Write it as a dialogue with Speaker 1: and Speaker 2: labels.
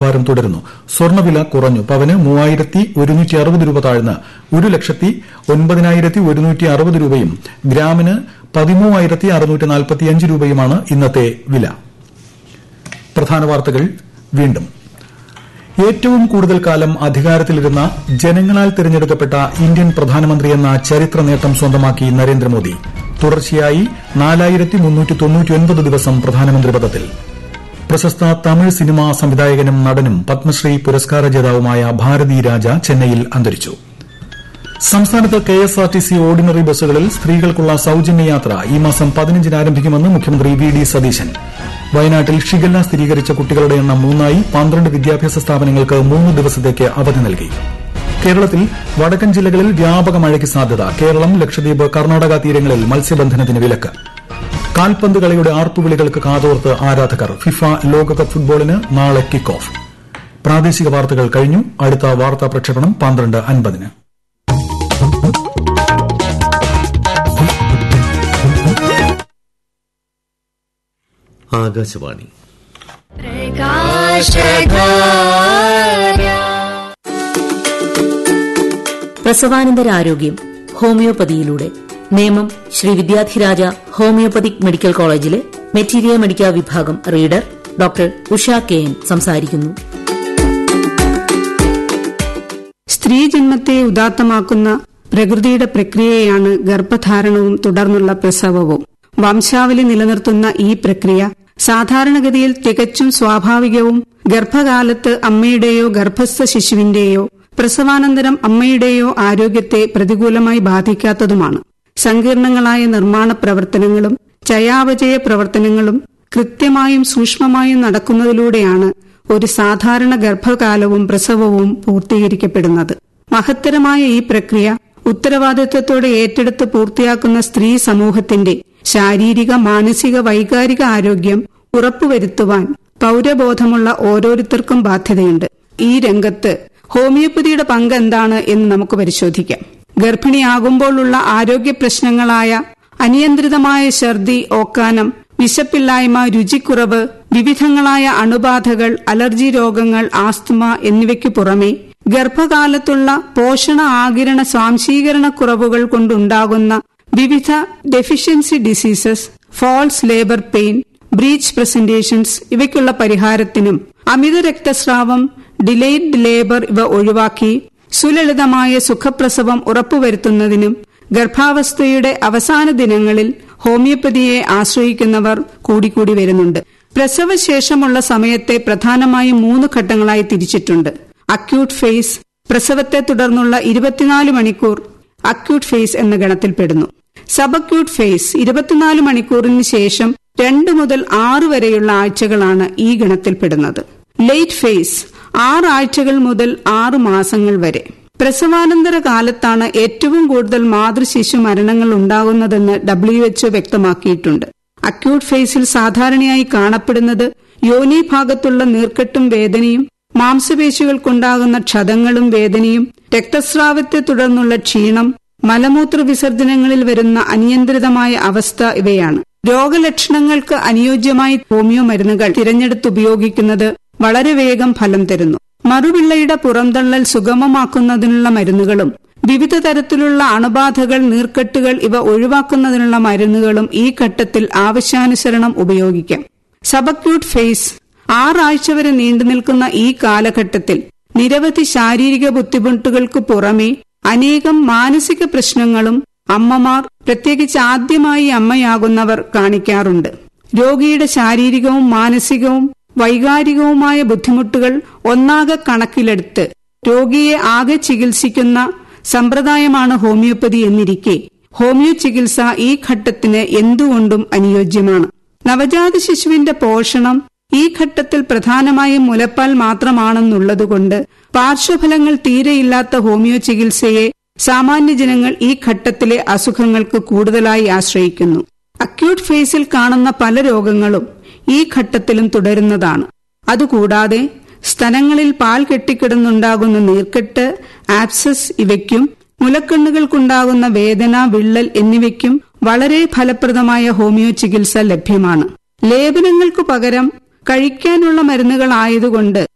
Speaker 1: വാരം തുടരുന്നു സ്വർണ്ണവില കുറഞ്ഞു പവന് മൂവായിരത്തി ഒരുന്നൂറ്റി അറുപത് രൂപ താഴ്ന്ന് ഒരു ലക്ഷത്തി ഒൻപതിനായിരത്തി ഒരുന്നൂറ്റി അറുപത് രൂപയും ഗ്രാമിന് പതിമൂവായിരത്തി അറുന്നൂറ്റി നാൽപ്പത്തിയഞ്ച് രൂപയുമാണ് ഇന്നത്തെ വില പ്രധാന വാർത്തകൾ വീണ്ടും ഏറ്റവും കൂടുതൽ കാലം അധികാരത്തിലിരുന്ന ജനങ്ങളാൽ തിരഞ്ഞെടുക്കപ്പെട്ട ഇന്ത്യൻ പ്രധാനമന്ത്രിയെന്ന ചരിത്ര നേട്ടം സ്വന്തമാക്കി നരേന്ദ്രമോദി തുടർച്ചയായി നാലായിരത്തി മുന്നൂറ്റി തൊണ്ണൂറ്റിയൊൻപത് ദിവസം പ്രധാനമന്ത്രി പദത്തിൽ പ്രശസ്ത തമിഴ് സിനിമാ സംവിധായകനും നടനും പത്മശ്രീ പുരസ്കാര ജേതാവുമായ ഭാരതി രാജ ചെന്നൈയിൽ അന്തരിച്ചു സംസ്ഥാനത്ത് K S R T C ordinary ബസ്സുകളിൽ സ്ത്രീകൾക്കുള്ള സൌജന്യ യാത്ര ഈ മാസം പതിനഞ്ചിന് ആരംഭിക്കുമെന്ന് മുഖ്യമന്ത്രി വി ഡി സതീശൻ വയനാട്ടിൽ ഷിഗല്ല സ്ഥിരീകരിച്ച കുട്ടികളുടെ എണ്ണം മൂന്നായി പന്ത്രണ്ട് വിദ്യാഭ്യാസ സ്ഥാപനങ്ങൾക്ക് മൂന്ന് ദിവസത്തേക്ക് അവധി നൽകി കേരളത്തിൽ വടക്കൻ ജില്ലകളിൽ വ്യാപക മഴയ്ക്ക് സാധ്യത കേരളം ലക്ഷദ്വീപ് കർണാടക തീരങ്ങളിൽ മത്സ്യബന്ധനത്തിന് വിലക്ക് കാൽപന്ത് കളിയുടെ ആർപ്പുവിളികൾക്ക് കാതോർത്ത് ആരാധകർ ഫിഫ ലോകകപ്പ് ഫുട്ബോളിന് നാളെ കിക്ക് ഓഫ് പ്രാദേശിക വാർത്തകൾ കഴിഞ്ഞു അടുത്ത വാർത്താ പ്രക്ഷേപണം പന്ത്രണ്ട് അൻപതിന്
Speaker 2: ആകാശവാണി
Speaker 3: പ്രസവാനന്തര ആരോഗ്യം ഹോമിയോപ്പതിയിലൂടെ നിയമം ശ്രീ വിദ്യാധിരാജ ഹോമിയോപ്പതിക് മെഡിക്കൽ കോളേജിലെ മെറ്റീരിയ മെഡിക്ക വിഭാഗം reader doctor Usha K N സംസാരിക്കുന്നു
Speaker 4: സ്ത്രീജന്മത്തെ ഉദാത്തമാക്കുന്ന പ്രകൃതിയുടെ പ്രക്രിയയാണ് ഗർഭധാരണവും തുടർന്നുള്ള പ്രസവവും വംശാവലി നിലനിർത്തുന്ന ഈ പ്രക്രിയ സാധാരണഗതിയിൽ തികച്ചും സ്വാഭാവികവും ഗർഭകാലത്ത് അമ്മയുടെയോ ഗർഭസ്ഥ ശിശുവിന്റെയോ പ്രസവാനന്തരം അമ്മയുടെയോ ആരോഗ്യത്തെ പ്രതികൂലമായി ബാധിക്കാത്തതുമാണ് സങ്കീർണങ്ങളായ നിർമ്മാണ പ്രവർത്തനങ്ങളും ചയാപചയ പ്രവർത്തനങ്ങളും കൃത്യമായും സൂക്ഷ്മമായും നടക്കുന്നതിലൂടെയാണ് ഒരു സാധാരണ ഗർഭകാലവും പ്രസവവും പൂർത്തീകരിക്കപ്പെടുന്നത് മഹത്തരമായ ഈ പ്രക്രിയ ഉത്തരവാദിത്വത്തോടെ ഏറ്റെടുത്ത് പൂർത്തിയാക്കുന്ന സ്ത്രീ സമൂഹത്തിന്റെ ശാരീരിക മാനസിക വൈകാരിക ആരോഗ്യം ഉറപ്പുവരുത്തുവാൻ പൌരബോധമുള്ള ഓരോരുത്തർക്കും ബാധ്യതയുണ്ട് ഈ രംഗത്ത് ഹോമിയോപ്പതിയുടെ പങ്ക് എന്താണ് എന്ന് നമുക്ക് പരിശോധിക്കാം ഗർഭിണിയാകുമ്പോഴുള്ള ആരോഗ്യ പ്രശ്നങ്ങളായ അനിയന്ത്രിതമായ ഛർദി ഓക്കാനം വിശപ്പില്ലായ്മ രുചിക്കുറവ് വിവിധങ്ങളായ അണുബാധകൾ അലർജി രോഗങ്ങൾ ആസ്തമ എന്നിവയ്ക്കു പുറമെ ഗർഭകാലത്തുള്ള പോഷണ ആകിരണ സ്വാംശീകരണ കുറവുകൾ കൊണ്ടുണ്ടാകുന്ന വിവിധ deficiency diseases false labour pain breech presentations ഇവയ്ക്കുള്ള പരിഹാരത്തിനും അമിത രക്തസ്രാവം ഡിലേഡ് ലേബർ ഇവ ഒഴിവാക്കി സുലളിതമായ സുഖപ്രസവം ഉറപ്പുവരുത്തുന്നതിനും ഗർഭാവസ്ഥയുടെ അവസാന ദിനങ്ങളിൽ ഹോമിയോപ്പതിയെ ആശ്രയിക്കുന്നവർ കൂടിക്കൂടി വരുന്നുണ്ട് പ്രസവശേഷമുള്ള സമയത്തെ പ്രധാനമായും മൂന്ന് ഘട്ടങ്ങളായി തിരിച്ചിട്ടുണ്ട് അക്യൂട്ട് ഫേസ് പ്രസവത്തെ തുടർന്നുള്ള ഇരുപത്തിനാല് മണിക്കൂർ അക്യൂട്ട് ഫേസ് എന്ന ഗണത്തിൽപ്പെടുന്നു സബക്യൂട്ട് ഫേസ് ഇരുപത്തിനാല് മണിക്കൂറിന് ശേഷം രണ്ട് മുതൽ ആറ് വരെയുള്ള ആഴ്ചകളാണ് ഈ ഗണത്തിൽപ്പെടുന്നത് ലേറ്റ് ഫേസ് ആറ് ആഴ്ചകൾ മുതൽ ആറ് മാസങ്ങൾ വരെ പ്രസവാനന്തര കാലത്താണ് ഏറ്റവും കൂടുതൽ മാതൃശിശു മരണങ്ങൾ ഉണ്ടാകുന്നതെന്ന് ഡബ്ല്യു എച്ച്ഒ വ്യക്തമാക്കിയിട്ടുണ്ട് അക്യൂട്ട് ഫേസിൽ സാധാരണയായി കാണപ്പെടുന്നത് യോനി ഭാഗത്തുള്ള നീർക്കെട്ടും വേദനയും മാംസപേശികൾക്കുണ്ടാകുന്ന ക്ഷതങ്ങളും വേദനയും രക്തസ്രാവത്തെ തുടർന്നുള്ള ക്ഷീണം മലമൂത്ര വിസർജനങ്ങളിൽ വരുന്ന അനിയന്ത്രിതമായ അവസ്ഥ ഇവയാണ് രോഗലക്ഷണങ്ങൾക്ക് അനുയോജ്യമായി ഹോമിയോ മരുന്നുകൾ തിരഞ്ഞെടുത്തുപയോഗിക്കുന്നത് വളരെ വേഗം ഫലം തരുന്നു മറുപിള്ളയുടെ പുറന്തള്ളൽ സുഗമമാക്കുന്നതിനുള്ള മരുന്നുകളും വിവിധ തരത്തിലുള്ള അണുബാധകൾ നീർക്കെട്ടുകൾ ഇവ ഒഴിവാക്കുന്നതിനുള്ള മരുന്നുകളും ഈ ഘട്ടത്തിൽ ആവശ്യാനുസരണം ഉപയോഗിക്കാം സബക്യൂട്ട് ഫേസ് ആറാഴ്ച വരെ നീണ്ടുനിൽക്കുന്ന ഈ കാലഘട്ടത്തിൽ നിരവധി ശാരീരിക ബുദ്ധിമുട്ടുകൾക്ക് പുറമെ അനേകം മാനസിക പ്രശ്നങ്ങളും അമ്മമാർ പ്രത്യേകിച്ച് ആദ്യമായി അമ്മയാകുന്നവർ കാണിക്കാറുണ്ട് രോഗിയുടെ ശാരീരികവും മാനസികവും വൈകാരികവുമായ ബുദ്ധിമുട്ടുകൾ ഒന്നാകെ കണക്കിലെടുത്ത് രോഗിയെ ആകെ ചികിത്സിക്കുന്ന സമ്പ്രദായമാണ് ഹോമിയോപ്പതി എന്നിരിക്കെ ഹോമിയോ ചികിത്സ ഈ ഘട്ടത്തിന് എന്തുകൊണ്ടും അനുയോജ്യമാണ് നവജാത ശിശുവിന്റെ പോഷണം ഈ ഘട്ടത്തിൽ പ്രധാനമായും മുലപ്പാൽ മാത്രമാണെന്നുള്ളതുകൊണ്ട് പാർശ്വഫലങ്ങൾ തീരെയില്ലാത്ത ഹോമിയോ ചികിത്സയെ സാമാന്യ ജനങ്ങൾ ഈ ഘട്ടത്തിലെ അസുഖങ്ങൾക്ക് കൂടുതലായി ആശ്രയിക്കുന്നു അക്യൂട്ട് ഫേസിൽ കാണുന്ന പല രോഗങ്ങളും ഈ ഘട്ടത്തിലും തുടരുന്നതാണ് അതുകൂടാതെ സ്തനങ്ങളിൽ പാൽ കെട്ടിക്കിടന്നുണ്ടാകുന്ന നീർക്കെട്ട് ആപ്സസ് ഇവയ്ക്കും മുലക്കണ്ണുകൾക്കുണ്ടാകുന്ന വേദന വിള്ളൽ എന്നിവയ്ക്കും വളരെ ഫലപ്രദമായ ഹോമിയോ ചികിത്സ ലഭ്യമാണ് ലേപനങ്ങൾക്കു പകരം കഴിക്കാനുള്ള മരുന്നുകളായതുകൊണ്ട്